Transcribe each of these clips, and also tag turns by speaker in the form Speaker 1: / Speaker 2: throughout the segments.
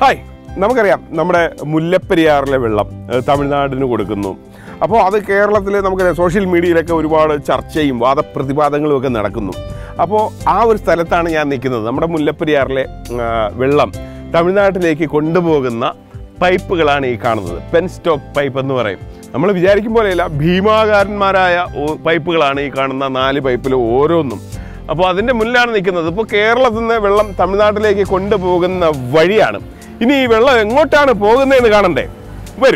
Speaker 1: hi നമുക്കറിയാം നമ്മുടെ മുല്ലപ്പെരിയാറിലെ വെള്ളം ഏഹ്, തമിഴ്നാടിന് കൊടുക്കുന്നു അപ്പോൾ അത് കേരളത്തിൽ നമുക്ക് സോഷ്യൽ മീഡിയയിലൊക്കെ ഒരുപാട് ചർച്ചയും വാദപ്രതിവാദങ്ങളും ഒക്കെ നടക്കുന്നു അപ്പോൾ ആ ഒരു സ്ഥലത്താണ് ഞാൻ നിൽക്കുന്നത് നമ്മുടെ മുല്ലപ്പെരിയാറിലെ ആ, വെള്ളം തമിഴ്നാട്ടിലേക്ക് കൊണ്ടുപോകുന്ന പൈപ്പുകളാണ് ഈ കാണുന്നത് പെൻ സ്റ്റോക്ക് പൈപ്പ് എന്ന് പറയും നമ്മൾ വിചാരിക്കും പോലെയല്ല ഭീമാകാരന്മാരായ ഓ- പൈപ്പുകളാണ് ഈ കാണുന്ന നാല് പൈപ്പിൽ ഓരോന്നും അപ്പോൾ അതിൻ്റെ മുന്നിലാണ് നിൽക്കുന്നത് ഇപ്പോൾ കേരളത്തിൽ നിന്ന് വെള്ളം തമിഴ്നാട്ടിലേക്ക് കൊണ്ടുപോകുന്ന വഴിയാണ് ഇനി ഈ വെള്ളം എങ്ങോട്ടാണ് പോകുന്നതെന്ന് കാണണ്ടേ വരൂ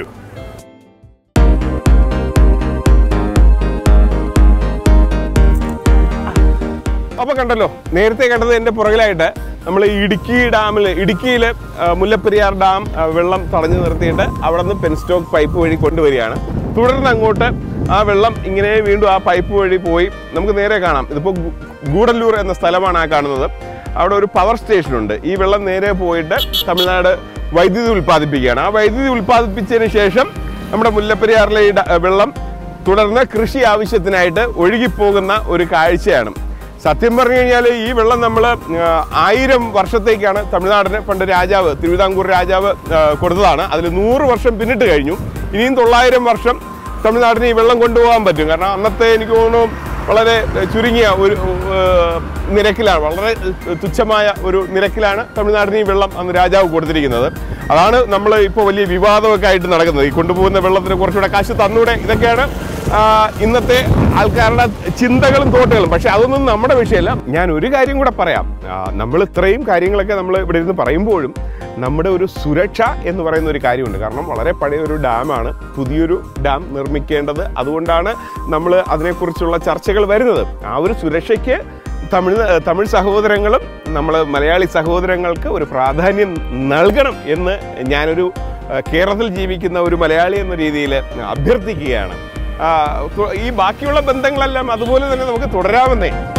Speaker 1: അപ്പോൾ കണ്ടല്ലോ നേരത്തെ കണ്ടത് എൻ്റെ പുറകിലായിട്ട് നമ്മൾ ഇടുക്കി ഡാമിൽ ഇടുക്കിയിൽ മുല്ലപ്പെരിയാർ ഡാം ആ, വെള്ളം തടഞ്ഞു നിർത്തിയിട്ട് അവിടെ നിന്ന് പെൻസ്റ്റോക്ക് പൈപ്പ് വഴി കൊണ്ടുവരികയാണ് തുടർന്ന് അങ്ങോട്ട് ആ വെള്ളം ഇങ്ങനെ വീണ്ടും ആ പൈപ്പ് വഴി പോയി നമുക്ക് നേരെ കാണാം ഇതിപ്പോൾ ഗു- ഗൂഡല്ലൂർ എന്ന സ്ഥലമാണ് ആ കാണുന്നത് അവിടെ ഒരു പവർ സ്റ്റേഷൻ ഉണ്ട് ഈ വെള്ളം നേരെ പോയിട്ട് തമിഴ്നാട് വൈദ്യുതി ഉൽപ്പാദിപ്പിക്കുകയാണ് ആ വൈദ്യുതി ഉൽപ്പാദിപ്പിച്ചതിന് ശേഷം നമ്മുടെ മുല്ലപ്പെരിയാറിലെ ഈ ഡ- വെള്ളം തുടർന്ന് കൃഷി ആവശ്യത്തിനായിട്ട് ഒഴുകിപ്പോകുന്ന ഒരു കാഴ്ചയാണ് സത്യം പറഞ്ഞു കഴിഞ്ഞാൽ ഈ വെള്ളം നമ്മൾ ആയിരം വർഷത്തേക്കാണ് തമിഴ്നാടിന് പണ്ട് രാജാവ് തിരുവിതാംകൂർ രാജാവ് ആ, കൊടുത്തതാണ് അതിൽ നൂറ് വർഷം പിന്നിട്ട് കഴിഞ്ഞു ഇനിയും തൊള്ളായിരം വർഷം തമിഴ്നാടിന് ഈ വെള്ളം കൊണ്ടുപോകാൻ പറ്റും കാരണം അന്നത്തെ എനിക്ക് തോന്നുന്നു വളരെ ചുരുങ്ങിയ ഒരു ആ, നിരക്കിലാണ് വളരെ തുച്ഛമായ ഒരു നിരക്കിലാണ് തമിഴ്നാടിന് ഈ വെള്ളം അന്ന് രാജാവ് കൊടുത്തിരിക്കുന്നത് അതാണ് നമ്മൾ ഇപ്പോൾ വലിയ വിവാദമൊക്കെ ആയിട്ട് നടക്കുന്നത് ഈ കൊണ്ടുപോകുന്ന വെള്ളത്തിന് കുറച്ചുകൂടെ കാശ് തന്നൂടെ ഇതൊക്കെയാണ് ആ, ഇന്നത്തെ ആൾക്കാരുടെ ചിന്തകളും തോട്ടുകളും പക്ഷെ അതൊന്നും നമ്മുടെ വിഷയമല്ല ഞാൻ ഒരു കാര്യം കൂടെ പറയാം ആ, നമ്മൾ ഇത്രയും കാര്യങ്ങളൊക്കെ നമ്മൾ ഇവിടെ ഇരുന്ന് പറയുമ്പോഴും നമ്മുടെ ഒരു സുരക്ഷ എന്ന് പറയുന്ന ഒരു കാര്യമുണ്ട് കാരണം വളരെ പഴയ ഒരു ഡാമാണ് പുതിയൊരു ഡാം നിർമ്മിക്കേണ്ടത് അതുകൊണ്ടാണ് നമ്മൾ അതിനെക്കുറിച്ചുള്ള ചർച്ചകൾ വരുന്നത് ആ ഒരു സുരക്ഷയ്ക്ക് തമിഴ് തമിഴ് സഹോദരങ്ങളും നമ്മൾ മലയാളി സഹോദരങ്ങൾക്ക് ഒരു പ്രാധാന്യം നൽകണം എന്ന് ഞാനൊരു ആ, കേരളത്തിൽ ജീവിക്കുന്ന ഒരു മലയാളി എന്ന രീതിയിൽ അഭ്യർത്ഥിക്കുകയാണ് ആ, തു- ഈ ബാക്കിയുള്ള ബന്ധങ്ങളെല്ലാം അതുപോലെ തന്നെ നമുക്ക് തുടരാമെന്നേ